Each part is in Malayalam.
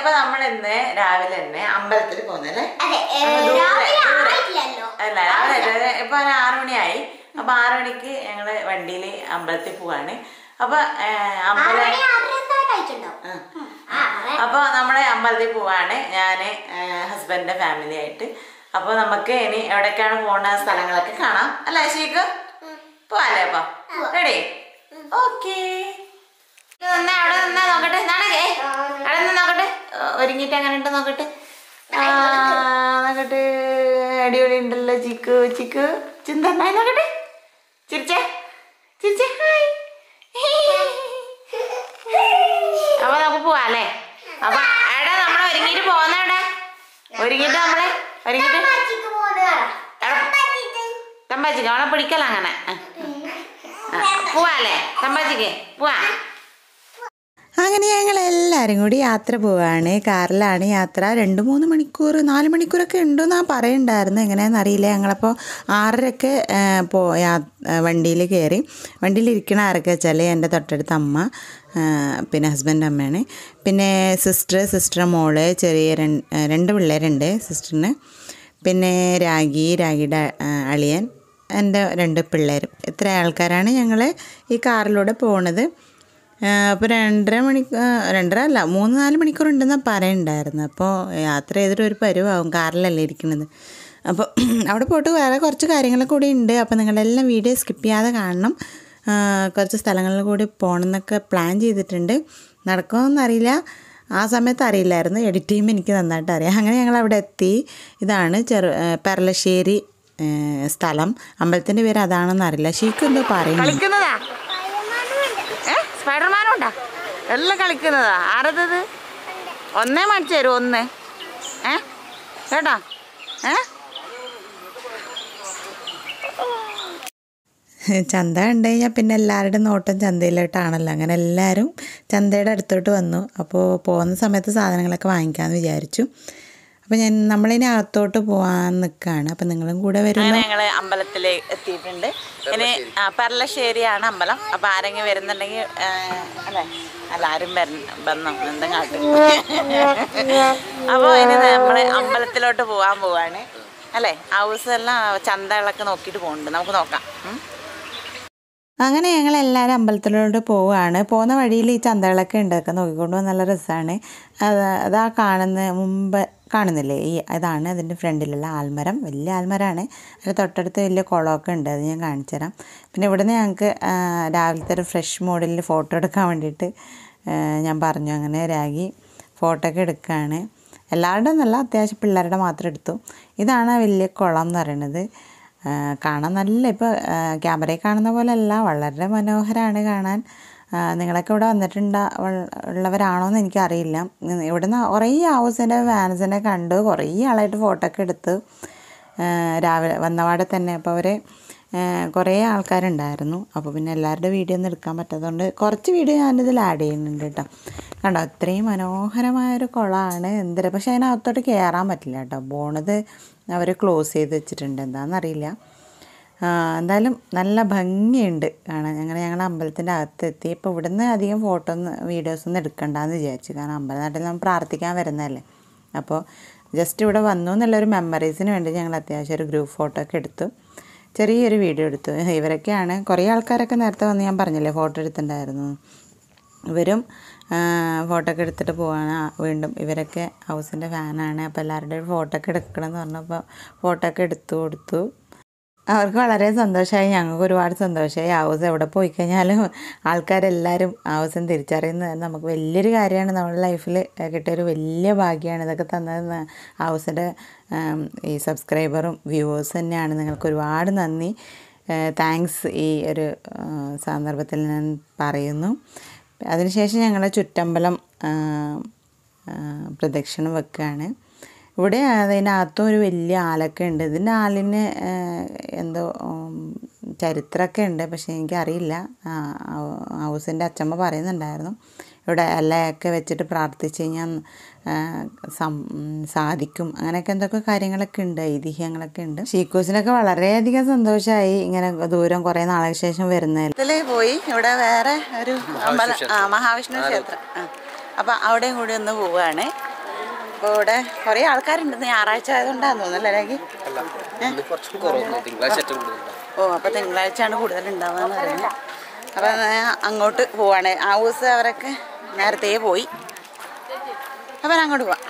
അപ്പൊ നമ്മൾ ഇന്ന് രാവിലെ തന്നെ അമ്പലത്തിൽ പോകുന്നല്ലേ അതെ ഏ, അപ്പൊ ദൂരെ- രാവിലെ ദൂരെ. ആയിട്ടില്ലല്ലോ അല്ല രാവിലെ ഒരു- ഇപ്പൊ ഒരു ആറു മണിയായി അപ്പൊ ആറു മണിക്ക് ഞങ്ങള് വണ്ടിയിൽ അമ്പലത്തിൽ പോവാണ് അപ്പൊ ഏ, അമ്പലം ആറുമണി ആറര എന്തായാലും ആയിട്ടുണ്ടാവും ഉം. ആ, അതെ. അപ്പൊ നമ്മള് അമ്പലത്തിൽ പോവാണ് ഞാന് ഹസ്ബൻഡിന്റെ ഫാമിലി ആയിട്ട് അപ്പൊ നമുക്ക് ഇനി എവിടേക്കാണ് പോണ സ്ഥലങ്ങളൊക്കെ കാണാം അല്ലേ ശീക്ക് പോവാല്ലേ അപ്പൊ റെഡി ഓക്കേ നിന്നാ അവിടെ നിന്നാ നോക്കട്ടെ നാണേ അവിടെ നിന്ന് നോക്കട്ടെ ഓ, ഒരുങ്ങിട്ട് അങ്ങനെ ഉണ്ട് നോക്കട്ടെ ആ, നോക്കട്ടെ അടിപൊളി ഉണ്ടല്ലോ ചിക്കു ചിക്കു ചിന്തണ്ടായി നോക്കട്ടെ ചിരിച്ചേ ചിരിച്ചേ ഹായ് അപ്പൊ നമുക്ക് പോവാല്ലേ അപ്പൊ എടാ നമ്മളെ ഒരുങ്ങിട്ട് പോകുന്ന എവിടെ ഒരുങ്ങിട്ട് നമ്മളെ ഒരുങ്ങിട്ട് അമ്മച്ചിക്ക് പോകുന്നത് കാണാം. എടാ, തമ്പാച്ചിക്ക് അവളെ പിടിക്കല അങ്ങനെ ആ. ആ, പോവാല്ലേ തമ്പാച്ചിക്ക് പോവാ അങ്ങനെ ഞങ്ങൾ എല്ലാവരും കൂടി യാത്ര പോവാണ് കാറിലാണ് യാത്ര രണ്ട് മൂന്ന് മണിക്കൂർ നാല് മണിക്കൂറൊക്കെ ഉണ്ടെന്നാണ് പറയുന്നുണ്ടായിരുന്നു എങ്ങനെയാണെന്ന് അറിയില്ല ഞങ്ങളപ്പോൾ ആറരക്ക് ആ, പോ വണ്ടിയിൽ കയറി വണ്ടിയിൽ ഇരിക്കണ ആരൊക്കെ വെച്ചാൽ എൻ്റെ തൊട്ടടുത്ത അമ്മ ആ, പിന്നെ ഹസ്ബൻഡ് അമ്മയാണ് പിന്നെ സിസ്റ്റർ സിസ്റ്റർ മോള് ചെറിയ രണ്ട് രണ്ട് പിള്ളേരുണ്ട് സിസ്റ്ററിന് പിന്നെ രാഗി രാഗിയുടെ ആ, അളിയൻ എൻ്റെ രണ്ട് പിള്ളേരും ഇത്ര ആൾക്കാരാണ് ഞങ്ങൾ ഈ കാറിലൂടെ പോണത് അപ്പോൾ രണ്ടര മണി രണ്ടര അല്ല മൂന്ന് നാല് മണിക്കൂർ ഉണ്ടെന്നാണ് പറയുന്നുണ്ടായിരുന്നു അപ്പോൾ യാത്ര ചെയ്തിട്ട് ഒരു പരുവാകും കാറിലല്ലേ ഇരിക്കുന്നത് അപ്പോൾ അവിടെ പോയിട്ട് വേറെ കുറച്ച് കാര്യങ്ങൾ കൂടി ഉണ്ട് അപ്പോൾ നിങ്ങളെല്ലാം വീഡിയോ സ്കിപ്പ് ചെയ്യാതെ കാണണം ആ, കുറച്ച് സ്ഥലങ്ങളിൽ കൂടി പോകണം എന്നൊക്കെ പ്ലാൻ ചെയ്തിട്ടുണ്ട് നടക്കുമെന്നൊന്നും അറിയില്ല ആ സമയത്ത് അറിയില്ലായിരുന്നു എഡിറ്റ് ചെയ്യുമ്പോൾ എനിക്ക് നന്നായിട്ട് അറിയാം അങ്ങനെ ഞങ്ങൾ അവിടെ എത്തി ഇതാണ് ചെറു ആ, പെരളശ്ശേരി ആ, സ്ഥലം അമ്പലത്തിൻ്റെ പേര് അതാണെന്ന് അറിയില്ല ഷീക്ക് എന്തോ പറയുന്നു കളിക്കുന്നതാ ഏ സ്പൈഡർമാനും ഉണ്ടാ എല്ലാം കളിക്കുന്നതാ ആരതത് ഒന്നേ മേടിച്ചു തരും ഒന്ന് ഏ കേട്ടോ ഏ ചന്ത കണ്ടു കഴിഞ്ഞാൽ പിന്നെ എല്ലാവരുടെ നോട്ടം ചന്തയിലോട്ടാണല്ലോ അങ്ങനെ എല്ലാവരും ചന്തയുടെ അടുത്തോട്ട് വന്നു അപ്പോൾ പോകുന്ന സമയത്ത് സാധനങ്ങളൊക്കെ വാങ്ങിക്കാമെന്ന് വിചാരിച്ചു അപ്പോൾ ഞാൻ നമ്മളിനി അകത്തോട്ട് പോകാൻ നിൽക്കുകയാണ് അപ്പം നിങ്ങളും കൂടെ വരുന്നു അങ്ങനെ ഞങ്ങള് അമ്പലത്തിൽ എത്തിയിട്ടുണ്ട് ഇനി ആ, പെർലശ്ശേരിയാണ് അമ്പലം അപ്പൊ ആരെങ്കിലും വരുന്നുണ്ടെങ്കിൽ ആ, അല്ലേ അല്ല ആരും വരണം വന്നോ എന്തും കാട്ടും അപ്പോൾ ഇനി നമ്മള് അമ്പലത്തിലോട്ട് പോകാൻ പോവാണ് അല്ലേ ഹൗസ് എല്ലാം ചന്തകളൊക്കെ നോക്കിയിട്ട് പോകുന്നുണ്ട് നമുക്ക് നോക്കാം ഉം. അങ്ങനെ ഞങ്ങൾ എല്ലാവരും അമ്പലത്തിലോട്ട് പോവുകയാണ് പോകുന്ന വഴിയിൽ ഈ ചന്തകളൊക്കെ ഉണ്ട് അതൊക്കെ നോക്കിക്കൊണ്ട് പോകാൻ നല്ല രസമാണ് അത് അതാ കാണുന്ന മുമ്പ് കാണുന്നില്ലേ ഈ ഇതാണ് അതിൻ്റെ ഫ്രണ്ടിലുള്ള ആൽമരം വലിയ ആൽമരമാണ് അതിൻ്റെ തൊട്ടടുത്ത് വലിയ കുളമൊക്കെ ഉണ്ട് അത് ഞാൻ കാണിച്ചു തരാം പിന്നെ ഇവിടുന്ന് ഞങ്ങൾക്ക് ആ, രാവിലത്തെ ഒരു ഫ്രഷ് മോഡിൽ ഫോട്ടോ എടുക്കാൻ വേണ്ടിയിട്ട് ആ, ഞാൻ പറഞ്ഞു അങ്ങനെ രാഗി ഫോട്ടോ ഒക്കെ എടുക്കുകയാണ് എല്ലാവരുടെ നല്ല അത്യാവശ്യം പിള്ളേരുടെ മാത്രം എടുത്തു ഇതാണ് ആ വലിയ കുളം എന്ന് പറയുന്നത് ആ, കാണാൻ നല്ല ഇപ്പോൾ ക്യാമറയിൽ കാണുന്ന പോലെ അല്ല വളരെ മനോഹരമാണ് കാണാൻ ആ, നിങ്ങളൊക്കെ ഇവിടെ വന്നിട്ടുണ്ട ഉള്ളവരാണോ എന്ന് എനിക്കറിയില്ല ഉം, ഇവിടുന്ന് കുറേ ഹൗസിൻ്റെ ഫാൻസിനെ കണ്ടു കുറേ ആളായിട്ട് ഫോട്ടോ ഒക്കെ എടുത്തു ആ, രാവിലെ വന്നപാടെ തന്നെ അപ്പോൾ അവർ കുറേ ആൾക്കാരുണ്ടായിരുന്നു അപ്പോൾ പിന്നെ എല്ലാവരുടെ വീഡിയോ ഒന്നും എടുക്കാൻ പറ്റാത്തതുകൊണ്ട് കുറച്ച് വീഡിയോ ഞാനിതിൽ ആഡ് ചെയ്യുന്നുണ്ട് കേട്ടോ കണ്ടോ അത്രയും മനോഹരമായൊരു കുളമാണ് എന്തൊരു പക്ഷേ അതിനകത്തോട്ട് കയറാൻ പറ്റില്ല കേട്ടോ പോണത് അവർ ക്ലോസ് ചെയ്ത് വെച്ചിട്ടുണ്ട് എന്താണെന്നറിയില്ല ആ, എന്തായാലും നല്ല ഭംഗിയുണ്ട് കാണാൻ അങ്ങനെ ഞങ്ങൾ അമ്പലത്തിൻ്റെ അകത്ത് എത്തി ഇപ്പോൾ ഇവിടുന്ന് അധികം ഫോട്ടോ ഒന്നും വീഡിയോസ് ഒന്നും എടുക്കണ്ടെന്ന് വിചാരിച്ചു കാരണം അമ്പലനാട്ടിൽ നമ്മൾ പ്രാർത്ഥിക്കാൻ വരുന്നതല്ലേ അപ്പോൾ ജസ്റ്റ് ഇവിടെ വന്നു എന്നുള്ളൊരു മെമ്മറീസിന് വേണ്ടി ഞങ്ങൾ അത്യാവശ്യം ഒരു ഗ്രൂപ്പ് ഫോട്ടോ ഒക്കെ എടുത്തു ചെറിയൊരു വീഡിയോ എടുത്തു ഇവരൊക്കെയാണ് കുറേ ആൾക്കാരൊക്കെ നേരത്തെ വന്ന് ഞാൻ പറഞ്ഞില്ലേ ഫോട്ടോ എടുത്തിട്ടുണ്ടായിരുന്നു ഇവരും ഫോട്ടോ ഒക്കെ എടുത്തിട്ട് പോവാണ് ആ, വീണ്ടും ഇവരൊക്കെ ഹൗസിൻ്റെ ഫാനാണ് അപ്പോൾ എല്ലാവരുടെയും ഫോട്ടോ ഒക്കെ എടുക്കണം എന്ന് പറഞ്ഞപ്പോൾ ഫോട്ടോ ഒക്കെ എടുത്തു കൊടുത്തു അവർക്ക് വളരെ സന്തോഷമായി ഞങ്ങൾക്ക് ഒരുപാട് സന്തോഷമായി ഹൗസ് എവിടെ പോയി കഴിഞ്ഞാലും ആൾക്കാരെല്ലാവരും ഹൗസും തിരിച്ചറിയുന്നത് നമുക്ക് വലിയൊരു കാര്യമാണ് നമ്മുടെ ലൈഫിൽ കിട്ടിയൊരു വലിയ ഭാഗ്യമാണ് ഇതൊക്കെ തന്നത് ഹൗസിൻ്റെ ഈ സബ്സ്ക്രൈബറും വ്യൂവേഴ്സ് തന്നെയാണ് നിങ്ങൾക്ക് ഒരുപാട് നന്ദി താങ്ക്സ് ഈ ഒരു ആ, സന്ദർഭത്തിൽ ഞാൻ പറയുന്നു അതിനുശേഷം ഞങ്ങൾ ചുറ്റമ്പലം ആ, ആ, പ്രദക്ഷിണം വെക്കുകയാണ് ഇവിടെ അതിനകത്തും ഒരു വലിയ ആലൊക്കെ ഉണ്ട് ഇതിൻ്റെ ആലിന് ആ, എന്തോ ഉം, ചരിത്രമൊക്കെ ഉണ്ട് പക്ഷേ എനിക്കറിയില്ല ആ, ഹൗ- ഹൗസിൻ്റെ അച്ചമ്മ പറയുന്നുണ്ടായിരുന്നു ഇവിടെ ഇലയൊക്കെ വെച്ചിട്ട് പ്രാർത്ഥിച്ച് കഴിഞ്ഞാൽ ആ, സം ഉം, സാധിക്കും അങ്ങനെയൊക്കെ എന്തൊക്കെ കാര്യങ്ങളൊക്കെ ഉണ്ട് ഐതിഹ്യങ്ങളൊക്കെ ഉണ്ട് ഷീക്കൂസിനൊക്കെ വളരെയധികം സന്തോഷമായി ഇങ്ങനെ ദൂരം കുറേ നാളുകൾക്ക് ശേഷം വരുന്നതിൽ ഇതില് പോയി ഇവിടെ വേറെ ഒരു അമ്പലം ആ മഹാവിഷ്ണു ക്ഷേത്രം ആ. അപ്പൊ അവിടെയും കൂടി ഒന്ന് പോവുകയാണ് അപ്പോൾ ഇവിടെ കുറേ ആൾക്കാരുണ്ട് ഇന്ന് ഞായറാഴ്ച ആയതുകൊണ്ടാന്ന് തോന്നുന്നല്ലേ രാഗി ഇന്ന് കുറച്ച് കുറവുണ്ട് തിങ്കളാഴ്ച ഏറ്റവും കൂടുതലുണ്ട് ഓ അപ്പോൾ തിങ്കളാഴ്ചയാണ് കൂടുതൽ ഉണ്ടാവുകയെന്ന് പറയുന്നത് അപ്പോൾ ഞാൻ അങ്ങോട്ട് പോവാണ് ആ ദിവസം അവരൊക്കെ നേരത്തെ പോയി അപ്പോൾ ഞാൻ അങ്ങോട്ട് പോവാം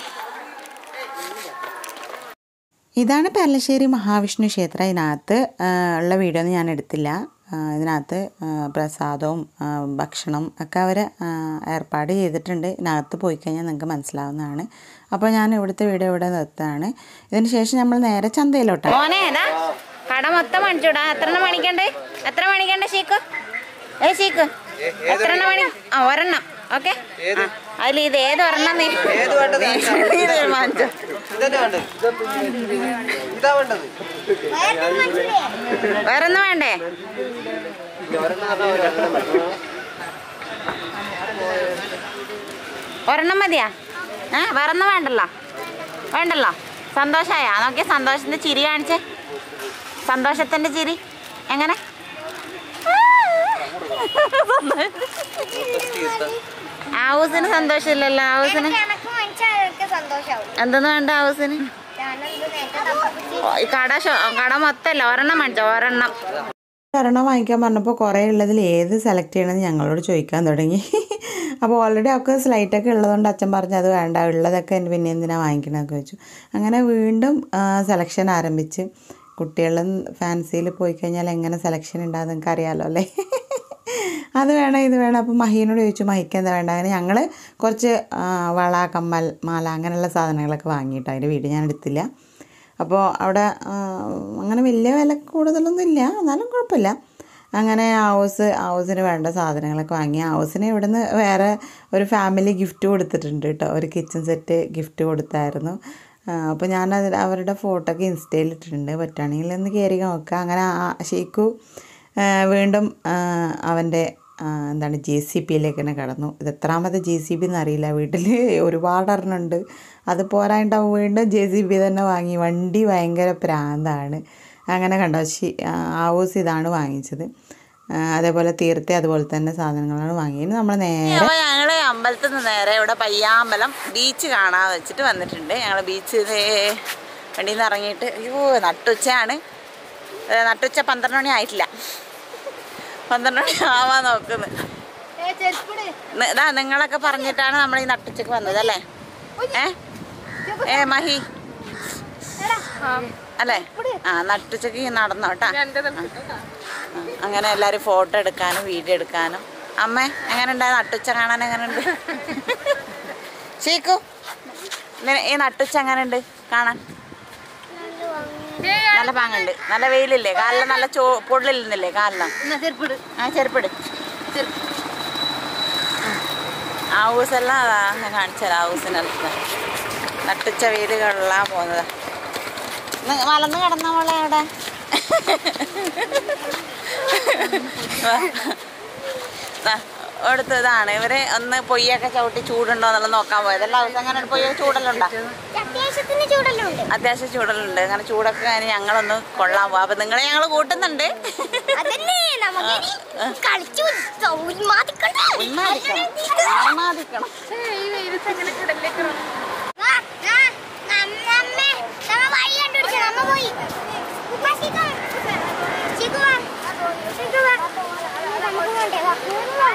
ഇതാണ് പെരളശ്ശേരി മഹാവിഷ്ണു ക്ഷേത്രം ഇതിനകത്ത് ആ, ഉള്ള വീഡിയോ ഒന്നും ഞാൻ എടുത്തില്ല ആ, ഇതിനകത്ത് ആ, പ്രസാദവും ആ, ഭക്ഷണം ഒക്കെ അവർ ഏർപ്പാട് ചെയ്തിട്ടുണ്ട് ഇതിനകത്ത് പോയി കഴിഞ്ഞാൽ നിങ്ങൾക്ക് മനസ്സിലാവുന്നതാണ് അപ്പോൾ ഞാൻ ഇവിടുത്തെ വീഡിയോ ഇവിടെ നിർത്തുകയാണ് ഇതിന് ശേഷം നമ്മൾ നേരെ ചന്തയിലോട്ടാണ് മോനെ ഏതാ കട മൊത്തം മണിച്ചൂടാ എത്ര എണ്ണം മണിക്കണ്ടേ എത്ര മണിക്കണ്ടേ ഷീക്ക് ഏ ഷീക്ക് എത്ര എണ്ണം മണി ആ ഒരെണ്ണം ഓക്കെ അതിൽ ഇത് ഏത് ഒരെണ്ണം നീ നീ തീരുമാനിച്ചോ ഇതന്നെ വേണ്ടത് ഇതാ വേണ്ടത് വേറൊന്നും വേണ്ടേ ഒരെണ്ണം പറഞ്ഞാൽ ഒരെണ്ണം മതി. ഒരെണ്ണം മതിയാ ഏ വേറൊന്നും വേണ്ടല്ലോ വേണ്ടല്ലോ സന്തോഷമായ നോക്കിയ സന്തോഷത്തിന്റെ ചിരി കാണിച്ചേ സന്തോഷത്തിന്റെ ചിരി എങ്ങനെ ആവൂസിന് സന്തോഷമില്ലല്ലോ ആവൂസിന് കണക്ക് മനസ്സിലാക്കി സന്തോഷാവും എന്തെന്ന് വേണ്ട ആവൂസിന് ഞാനെന്ത് നേരത്തെ തപ്പിപ്പിടിച്ച് ഓ, ഈ കട ഷോ കട മൊത്തമല്ല ഒരെണ്ണം മേടിച്ചോ ഒരെണ്ണം ഒരെണ്ണം വാങ്ങിക്കാൻ പറഞ്ഞപ്പോൾ കുറേ ഉള്ളതിൽ ഏത് സെലക്ട് ചെയ്യണമെന്ന് ഞങ്ങളോട് ചോദിക്കാൻ തുടങ്ങി അപ്പോൾ ഓൾറെഡി ഒക്കെ സ്ലൈറ്റൊക്കെ ഉള്ളതുകൊണ്ട് അച്ഛൻ പറഞ്ഞു അത് വേണ്ട ഉള്ളതൊക്കെ എൻ്റെ പിന്നെ എന്തിനാണ് വാങ്ങിക്കണമെന്നൊക്കെ വെച്ചു അങ്ങനെ വീണ്ടും സെലക്ഷൻ ആരംഭിച്ച് കുട്ടികളും ഫാൻസിയിൽ പോയി കഴിഞ്ഞാൽ എങ്ങനെ സെലക്ഷൻ ഉണ്ടാകും നിങ്ങൾക്ക് അറിയാമല്ലോ അല്ലേ അത് വേണം ഇത് വേണം അപ്പോൾ മഹീനോട് ചോദിച്ചു മഹിക്ക് എന്താ വേണ്ട അങ്ങനെ ഞങ്ങൾ കുറച്ച് ആ, വള കമ്മൽ മാല അങ്ങനെയുള്ള സാധനങ്ങളൊക്കെ വാങ്ങിയിട്ടോ അതിൻ്റെ വീഡിയോ ഞാൻ എടുത്തില്ല അപ്പോൾ അവിടെ ആ, അങ്ങനെ വലിയ വില കൂടുതലൊന്നും ഇല്ല എന്നാലും കുഴപ്പമില്ല അങ്ങനെ ഹൗസ് ഹൗസിന് വേണ്ട സാധനങ്ങളൊക്കെ വാങ്ങി ഹൗസിന് ഇവിടുന്ന് വേറെ ഒരു ഫാമിലി ഗിഫ്റ്റ് കൊടുത്തിട്ടുണ്ട് കേട്ടോ ഒരു കിച്ചൺ സെറ്റ് ഗിഫ്റ്റ് കൊടുത്തായിരുന്നു അപ്പോൾ ഞാൻ അതിൽ അവരുടെ ഫോട്ടോ ഒക്കെ ഇൻസ്റ്റയിൽ ഇട്ടിട്ടുണ്ട് പറ്റുകയാണെങ്കിൽ ഒന്ന് കയറി നോക്കുക അങ്ങനെ ആ ഷീക്കു ആ, വീണ്ടും ആ, അവൻ്റെ ആ, എന്താണ് ജെ സി പിയിലേക്ക് തന്നെ കടന്നു ഇത് എത്രാമത്തെ ജെ സി ബി എന്നറിയില്ല വീട്ടിൽ ഒരുപാട് എണ്ണമുണ്ട് അത് പോരാണ്ടാവും വീണ്ടും ജെ സി ബി തന്നെ വാങ്ങി വണ്ടി ഭയങ്കര പ്രാന്താണ് അങ്ങനെ കണ്ടോ ഷി ഹൗസ് ഇതാണ് വാങ്ങിച്ചത് ആ, അതേപോലെ തീർത്തെ അതുപോലെ തന്നെ സാധനങ്ങളാണ് വാങ്ങിയത് നമ്മൾ നേരെ അപ്പോൾ ഞങ്ങൾ അമ്പലത്തിൽ നിന്ന് നേരെ ഇവിടെ പയ്യാമ്പലം ബീച്ച് കാണാൻ വെച്ചിട്ട് വന്നിട്ടുണ്ട് ഞങ്ങൾ ബീച്ച് വണ്ടിയിൽ നിന്ന് ഇറങ്ങിയിട്ട് അയ്യോ നട്ടുച്ചയാണ് ഏ, നട്ടുച്ച പന്ത്രണ്ട് മണി ആയിട്ടില്ല പന്ത്രണ്ട് മണി ആവാൻ നോക്കുന്നു നി- ഇതാ നിങ്ങളൊക്കെ പറഞ്ഞിട്ടാണ് നമ്മൾ ഈ നട്ടുച്ചക്ക് വന്നത് അല്ലേ ഏ ഏ മഹി അല്ലേ ആ നട്ടുച്ചക്ക് നടന്നോ കേട്ടാ അങ്ങനെ എല്ലാവരും ഫോട്ടോ എടുക്കാനും വീഡിയോ എടുക്കാനും അമ്മ എങ്ങനെ ഉണ്ടായി നട്ടുച്ച കാണാൻ എങ്ങനെയുണ്ട് ഷീക്കു നി- ഈ നട്ടുച്ച എങ്ങനെയുണ്ട് കാണാൻ നല്ല പാങ്ങുണ്ട് നല്ല വെയിലില്ലേ കാലിൽ നല്ല ചോ പൊള്ളില്ലെന്നില്ലേ കാലിലും ആ ചെരുപ്പിട് ആ ഹൗസെല്ലാം അതാ ഞാൻ കാണിച്ചുതരാം ഹൗസിനകത്ത് നട്ടുച്ച വെയിൽ കൊള്ളാൻ പോകുന്നത് വളർന്ന് കിടന്ന മോളെ അവിടെ അടുത്ത് ഇതാണ് ഇവര് ഒന്ന് പൊയ്യൊക്കെ ചവിട്ടി ചൂടുണ്ടോ എന്നുള്ളത് നോക്കാൻ പോയത് എല്ലാ ദിവസം അങ്ങനെ പൊയ്യ ചൂടലുണ്ടോ അത്യാവശ്യത്തിന് ചൂടെല്ലാം ഉണ്ട് അത്യാവശ്യം ചൂടലുണ്ട് അങ്ങനെ ചൂടൊക്കെ അതിന് ഞങ്ങളൊന്ന് കൊള്ളാൻ പോവാം അപ്പൊ നിങ്ങളെ ഞങ്ങൾ കൂട്ടുന്നുണ്ട് അതന്നെ നമുക്ക് കളിച്ചു ഉന്മാദിക്കണ്ടേ? ഉന്മാദിക്കണം ഉന്മാദിക്കണം വാ, ആ, നമ്മമ്മേ, നമ്മ വഴി കണ്ടുപിടിച്ചു, നമ്മ പോയി. വാ, ശിഖ. ശിഖ വാ. ശിഖ വാ. നമുക്ക് പോണ്ടേ, വാ. വാ.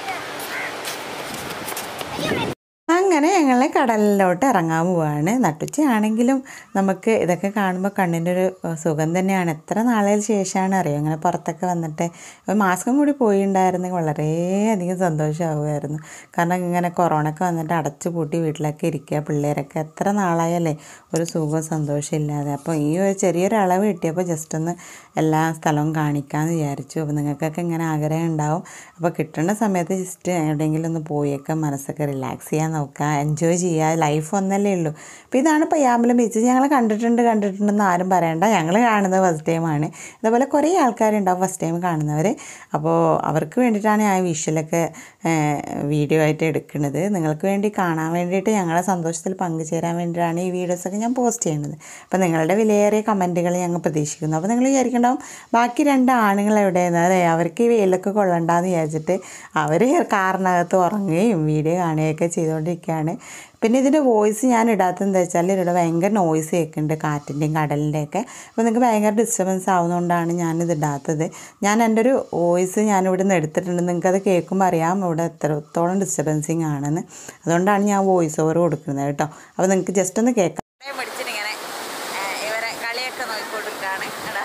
അയ്യോ, മെ- അങ്ങനെ ഞങ്ങൾ കടലിലോട്ട് ഇറങ്ങാൻ പോവാണ് നട്ടുച്ചയാണെങ്കിലും നമുക്ക് ഇതൊക്കെ കാണുമ്പോൾ കണ്ണിൻ്റെ ഒരു ഏഹ്, സുഖം തന്നെയാണ് എത്ര നാളുകൾക്ക് ശേഷമാണ് അറിയോ അങ്ങനെ പുറത്തൊക്കെ വന്നിട്ട് ഒരു മാസം കൂടി പോയിണ്ടായിരുന്നെങ്കിൽ വളരെയധികം സന്തോഷമാകുമായിരുന്നു കാരണം ഇങ്ങനെ കൊറോണ ഒക്കെ വന്നിട്ട് അടച്ചു പൂട്ടി വീട്ടിലൊക്കെ ഇരിക്കുക പിള്ളേരൊക്കെ എത്ര നാളായല്ലേ ഒരു സുഖവും സന്തോഷം ഇല്ലാതെ അപ്പോൾ ഈ ഒരു ചെറിയൊരു അളവ് കിട്ടിയപ്പോൾ ജസ്റ്റ് ഒന്ന് എല്ലാ സ്ഥലവും കാണിക്കാമെന്ന് വിചാരിച്ചു അപ്പോൾ നിങ്ങൾക്കൊക്കെ ഇങ്ങനെ ആഗ്രഹം ഉണ്ടാവും അപ്പോൾ കിട്ടുന്ന സമയത്ത് ജസ്റ്റ് എവിടെയെങ്കിലും ഒന്ന് പോയേക്കാം മനസ്സൊക്കെ റിലാക്സ് ചെയ്യാൻ നോക്കുക എൻജോയ് ചെയ്യുക ലൈഫ് ഒന്നല്ലേ ഉള്ളൂ അപ്പോൾ ഇതാണ് പയ്യാമ്പലം ബീച്ച് ഞങ്ങൾ കണ്ടിട്ടുണ്ട് കണ്ടിട്ടുണ്ടെന്ന് ആരും പറയണ്ട ഞങ്ങൾ കാണുന്നത് ഫസ്റ്റ് ടൈമാണ് ഇതേപോലെ കുറേ ആൾക്കാരുണ്ടാവും ഫസ്റ്റ് ടൈം കാണുന്നവർ അപ്പോൾ അവർക്ക് വേണ്ടിയിട്ടാണ് ഞാൻ വിഷ്വലൊക്കെ വീഡിയോ ആയിട്ട് എടുക്കുന്നത് നിങ്ങൾക്ക് വേണ്ടി കാണാൻ വേണ്ടിയിട്ട് ഞങ്ങളെ സന്തോഷത്തിൽ പങ്കുചേരാൻ വേണ്ടിയിട്ടാണ് ഈ വീഡിയോസൊക്കെ ഞാൻ പോസ്റ്റ് ചെയ്യുന്നത് അപ്പോൾ നിങ്ങളുടെ വിലയേറിയ കമൻറ്റുകൾ ഞങ്ങൾ പ്രതീക്ഷിക്കുന്നു അപ്പോൾ നിങ്ങൾ വിചാരിക്കണ്ടാവും ബാക്കി രണ്ട് ആണുങ്ങൾ എവിടെയെന്ന് അതെ അവർക്ക് ഈ വെയിലൊക്കെ കൊള്ളണ്ടെന്ന് വിചാരിച്ചിട്ട് അവർ കാറിനകത്ത് ഉറങ്ങുകയും വീഡിയോ കാണുകയൊക്കെ ചെയ്തുകൊണ്ടിരിക്കുകയാണ് രസമാണ് പിന്നെ ഇതിൻ്റെ വോയിസ് ഞാൻ ഇടാത്തത് എന്താ വെച്ചാൽ ഇവിടെ ഭയങ്കര നോയ്സ് കേൾക്കുന്നുണ്ട് കാറ്റിൻ്റെയും കടലിൻ്റെയൊക്കെ അപ്പോൾ നിങ്ങൾക്ക് ഭയങ്കര ഡിസ്റ്റർബൻസ് ആവുന്നതുകൊണ്ടാണ് ഞാനിത് ഇടാത്തത് ഞാൻ എൻ്റെ ഒരു വോയിസ് ഞാനിവിടെ നിന്ന് എടുത്തിട്ടുണ്ട് നിങ്ങൾക്കത് കേൾക്കുമ്പോൾ അറിയാം ഇവിടെ എത്രത്തോളം ഡിസ്റ്റർബൻസിങ് ആണെന്ന് അതുകൊണ്ടാണ് ഞാൻ വോയിസ് ഓവർ കൊടുക്കുന്നത് കേട്ടോ അപ്പോൾ നിങ്ങൾക്ക് ജസ്റ്റ് ഒന്ന് കേൾക്കാം പിടിച്ചിട്ടിങ്ങനെ ഇവരെ കളിയൊക്കെ നോക്കിക്കൊടുക്കാണ് എടാ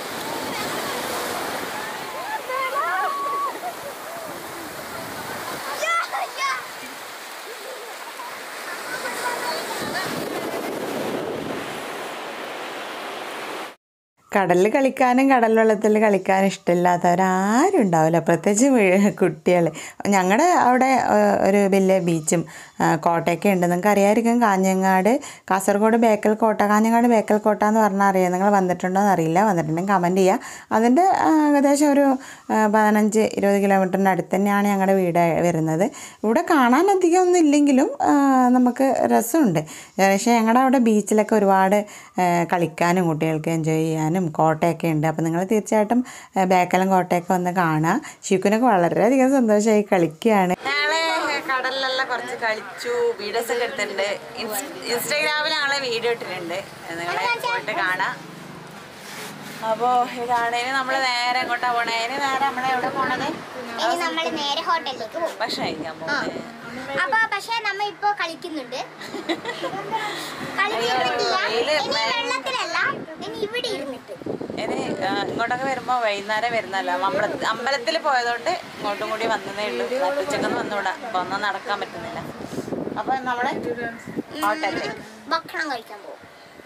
കടലിൽ കളിക്കാനും കടൽ വെള്ളത്തിൽ കളിക്കാനും ഇഷ്ടമില്ലാത്തവരാരും ഉണ്ടാവില്ല പ്രത്യേകിച്ച് കുട്ടികൾ ഞങ്ങളുടെ അവിടെ ഏഹ്, ഒരു വലിയ ബീച്ചും ആ, കോട്ടയൊക്കെ ഉണ്ട് നിങ്ങൾക്ക് അറിയാമായിരിക്കും കാഞ്ഞങ്ങാട് കാസർഗോഡ് ബേക്കൽ കോട്ട കാഞ്ഞങ്ങാട് ബേക്കൽ കോട്ട എന്ന് പറഞ്ഞാൽ അറിയാം നിങ്ങൾ വന്നിട്ടുണ്ടോ എന്ന് അറിയില്ല വന്നിട്ടുണ്ടെങ്കിൽ കമൻറ്റ് ചെയ്യുക അതിൻ്റെ ആ, ഏകദേശം ഒരു ആ, പതിനഞ്ച് ഇരുപത് കിലോമീറ്ററിൻ്റെ അടുത്ത് തന്നെയാണ് ഞങ്ങളുടെ വീട് വരുന്നത് ഇവിടെ കാണാൻ അധികം ഒന്നും ഇല്ലെങ്കിലും ആ, നമുക്ക് രസമുണ്ട് പക്ഷേ ഞങ്ങളുടെ അവിടെ ബീച്ചിലൊക്കെ ഒരുപാട് ആ, കളിക്കാനും കുട്ടികൾക്ക് എൻജോയ് ചെയ്യാനും കോട്ടയൊക്കെ ഉണ്ട് അപ്പോൾ നിങ്ങൾ തീർച്ചയായിട്ടും ആ, ബേക്കലം കോട്ടയൊക്കെ വന്ന് കാണുക ഷിക്കുനൊക്കെ വളരെയധികം സന്തോഷമായി കളിക്കുകയാണ് ഞങ്ങള് കടലിലെല്ലാം കുറച്ച് കളിച്ചു വീഡിയോസ് ഒക്കെ എടുത്തിട്ടുണ്ട് ഇൻസ്- ഇൻസ്റ്റാഗ്രാമിൽ ഞങ്ങളെ വീഡിയോ ഇട്ടിട്ടുണ്ട് നിങ്ങളെ പോയിട്ട് കാണാം അപ്പോൾ ഇതാണ് ഇനി നമ്മൾ നേരെ എങ്ങോട്ടാ പോണേ ഇനി നേരെ നമ്മളെ എവിടെ പോണത് ഇനി നമ്മൾ നേരെ ഹോട്ടലിലേക്ക് പോകും ഭക്ഷണം കഴിക്കാൻ പോകുന്നത് അപ്പൊ പക്ഷെ നമ്മ ഇപ്പൊ കളിക്കുന്നുണ്ട് കളി അയ്യോ, തീർന്നിട്ടില്ല വെയില് ഇനി ഭയ- വെള്ളത്തിലല്ല ഇനി ഇവിടെ ഇരുന്നിട്ട് ഇനി ആ, ഇങ്ങോട്ടൊക്കെ വരുമ്പോൾ വൈകുന്നേരം വരുന്നല്ലോ അമ്പല അമ്പലത്തിൽ പോയതുകൊണ്ട് ഇങ്ങോട്ടും കൂടി വന്നതേ ഉള്ളൂ ഉച്ചക്കൊന്നും വന്നുകൂടാ അപ്പൊ ഒന്നും നടക്കാൻ പറ്റുന്നില്ല അപ്പൊ നമ്മളെ ഹോട്ടലിലേക്ക് ഭക്ഷണം കഴിക്കാൻ പോകും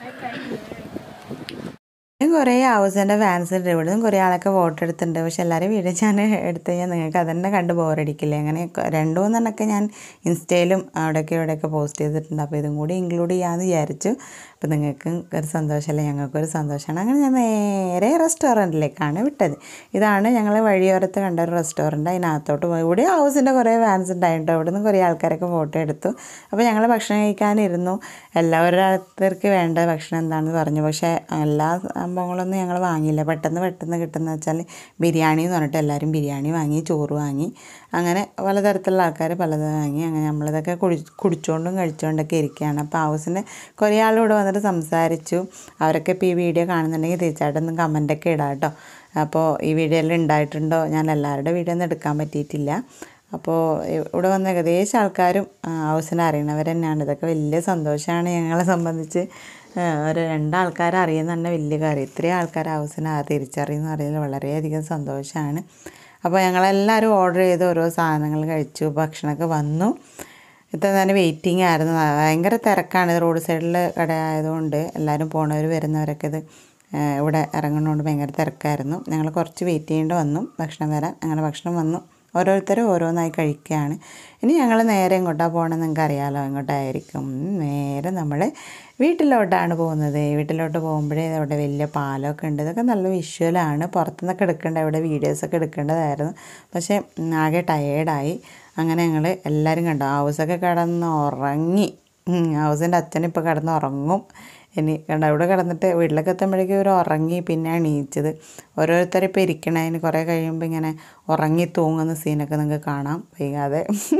ഇനിയും കുറേ ഹൗസിൻ്റെ ഫാൻസ് ഉണ്ട് ഇവിടെ നിന്നും കുറേ ആളൊക്കെ ഫോട്ടോ എടുത്തിട്ടുണ്ട് പക്ഷെ എല്ലാവരും വീഡിയോ ഞാൻ എടുത്തു കഴിഞ്ഞാൽ നിങ്ങൾക്ക് അതന്നെ കണ്ട് ബോറടിക്കില്ലേ അങ്ങനെ കൊ- രണ്ട് മൂന്നെണ്ണമൊക്കെ ഞാൻ ഇൻസ്റ്റയിലും അവിടെയൊക്കെ ഇവിടെയൊക്കെ പോസ്റ്റ് ചെയ്തിട്ടുണ്ട് അപ്പോൾ ഇതും കൂടി ഇൻക്ലൂഡ് ചെയ്യാമെന്ന് വിചാരിച്ചു അപ്പോൾ നിങ്ങൾക്ക് ഒരു സന്തോഷമല്ലേ ഞങ്ങൾക്കൊരു സന്തോഷമാണ് അങ്ങനെ ഞാൻ നേരെ റെസ്റ്റോറൻറ്റിലേക്കാണ് വിട്ടത് ഇതാണ് ഞങ്ങൾ വഴിയോരത്ത് കണ്ട ഒരു റെസ്റ്റോറൻറ്റ് അതിനകത്തോട്ട് പോയി ഇവിടെ ഹൗസിൻ്റെ കുറേ ഫാൻസ് ഉണ്ടായിട്ടോ ഇവിടെ നിന്ന് കുറേ ആൾക്കാരൊക്കെ ഫോട്ടോ എടുത്തു അപ്പോൾ ഞങ്ങൾ ഭക്ഷണം കഴിക്കാനിരുന്നു എല്ലാവരുടെ വേണ്ട ഭക്ഷണം എന്താണെന്ന് പറഞ്ഞു പക്ഷേ എല്ലാ സംഭവങ്ങളൊന്നും ഞങ്ങൾ വാങ്ങിയില്ല പെട്ടെന്ന് പെട്ടെന്ന് കിട്ടുന്ന വെച്ചാൽ ബിരിയാണി എന്ന് പറഞ്ഞിട്ട് എല്ലാവരും ബിരിയാണി വാങ്ങി ചോറ് വാങ്ങി അങ്ങനെ പലതരത്തിലുള്ള ആൾക്കാർ പലത് വാങ്ങി അങ്ങനെ നമ്മളിതൊക്കെ കുടി കുടിച്ചുകൊണ്ടും കഴിച്ചുകൊണ്ടൊക്കെ ഇരിക്കുകയാണ് അപ്പോൾ ഹൗസിന് കുറേ ആളിവിടെ വന്നിട്ട് സംസാരിച്ചു അവരൊക്കെ ഇപ്പോൾ ഈ വീഡിയോ കാണുന്നുണ്ടെങ്കിൽ തീർച്ചയായിട്ടും ഒന്ന് കമൻറ്റൊക്കെ ഇടാം കേട്ടോ അപ്പോൾ ഈ വീഡിയോയിൽ ഉണ്ടായിട്ടുണ്ടോ ഞാൻ എല്ലാവരുടെ വീഡിയോ ഒന്നും എടുക്കാൻ പറ്റിയിട്ടില്ല അപ്പോൾ ഇവിടെ വന്ന ഏകദേശം ആൾക്കാരും ആ, ഹൗസിനെ അറിയണവർ തന്നെയാണ് ഇതൊക്കെ വലിയ സന്തോഷമാണ് ഞങ്ങളെ സംബന്ധിച്ച് ആ, ഒരു രണ്ടാൾക്കാരെ അറിയുന്ന തന്നെ വലിയ കാര്യം ഇത്രയും ആൾക്കാർ ഹൗസിനെ ആ തിരിച്ചറിയുന്ന അറിയുന്നത് വളരെയധികം സന്തോഷമാണ് അപ്പോൾ ഞങ്ങളെല്ലാവരും ഓർഡർ ചെയ്ത് ഓരോ സാധനങ്ങൾ കഴിച്ചു ഭക്ഷണമൊക്കെ വന്നു ഇത്ര തന്നെ വെയിറ്റിംഗ് ആയിരുന്നു ഭയങ്കര തിരക്കാണ് ഇത് റോഡ് സൈഡിൽ കട ആയതുകൊണ്ട് എല്ലാവരും പോണവർ വരുന്നവരൊക്കെ ഇത് ആ, ഇവിടെ ഇറങ്ങുന്നതുകൊണ്ട് ഭയങ്കര തിരക്കായിരുന്നു ഞങ്ങൾ കുറച്ച് വെയിറ്റ് ചെയ്യേണ്ടി വന്നു ഭക്ഷണം വരാൻ അങ്ങനെ ഭക്ഷണം വന്നു ഓരോരുത്തരും ഓരോന്നായി കഴിക്കുകയാണ് ഇനി ഞങ്ങൾ നേരെ എങ്ങോട്ടാണ് പോകണമെന്ന് നിങ്ങൾക്ക് അറിയാമല്ലോ എങ്ങോട്ടായിരിക്കും നേരെ നമ്മൾ വീട്ടിലോട്ടാണ് പോകുന്നത് വീട്ടിലോട്ട് പോകുമ്പോഴേ അവിടെ വലിയ പാലമൊക്കെ ഉണ്ട് ഇതൊക്കെ നല്ല വിഷ്വലാണ് പുറത്തുനിന്നൊക്കെ എടുക്കേണ്ട ഇവിടെ വീഡിയോസൊക്കെ എടുക്കേണ്ടതായിരുന്നു പക്ഷേ ഉം, ആകെ ടയേർഡായി അങ്ങനെ ഞങ്ങൾ എല്ലാവരും കണ്ടു ഹൗസൊക്കെ കിടന്ന് ഉറങ്ങി ഉം, ഹൗസിൻ്റെ അച്ഛൻ ഇപ്പോൾ കിടന്ന് ഉറങ്ങും ഇനി കണ്ട ഇവിടെ കിടന്നിട്ട് വീട്ടിലൊക്കെ എത്തുമ്പോഴേക്കും ഇവർ ഉറങ്ങി പിന്നെ എണീച്ചത് ഓരോരുത്തർ ഇപ്പോൾ ഇരിക്കണതിന് കുറേ കഴിയുമ്പോൾ ഇങ്ങനെ ഉറങ്ങി തൂങ്ങുന്ന സീനൊക്കെ നിങ്ങൾക്ക് കാണാം വൈകാതെ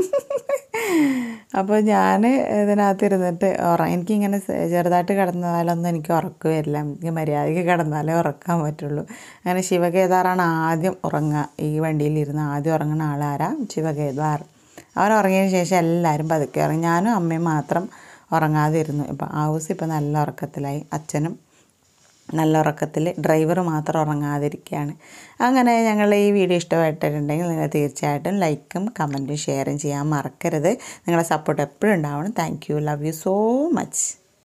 അപ്പോൾ ഞാൻ ഇതിനകത്ത് ഇരുന്നിട്ട് ഉറ എനിക്കിങ്ങനെ സ- ചെറുതായിട്ട് കിടന്നാലൊന്നും എനിക്ക് ഉറക്കം വരില്ല എനിക്ക് മര്യാദയ്ക്ക് കിടന്നാലേ ഉറക്കാൻ പറ്റുള്ളൂ അങ്ങനെ ശിവകേദാറാണ് ആദ്യം ഉറങ്ങുക ഈ വണ്ടിയിലിരുന്ന് ആദ്യം ഉറങ്ങുന്ന ആളാരാ ശിവകേദാർ അവൻ ഉറങ്ങിയതിന് ശേഷം എല്ലാവരും പതുക്കെ ഉറങ്ങി ഞാനും അമ്മയും മാത്രം ഉറങ്ങാതെ ഇരുന്നു ഇപ്പം ഹൗസ് ഇപ്പം നല്ല ഉറക്കത്തിലായി അച്ഛനും നല്ല ഉറക്കത്തിൽ ഡ്രൈവർ മാത്രം ഉറങ്ങാതിരിക്കുകയാണ് അങ്ങനെ ഞങ്ങൾ ഈ വീഡിയോ ഇഷ്ടപ്പെട്ടിട്ടുണ്ടെങ്കിൽ നിങ്ങൾ തീർച്ചയായിട്ടും ലൈക്കും കമൻറ്റും ഷെയറും ചെയ്യാൻ മറക്കരുത് നിങ്ങളുടെ സപ്പോർട്ട് എപ്പോഴും ഉണ്ടാവണം thank you love you so much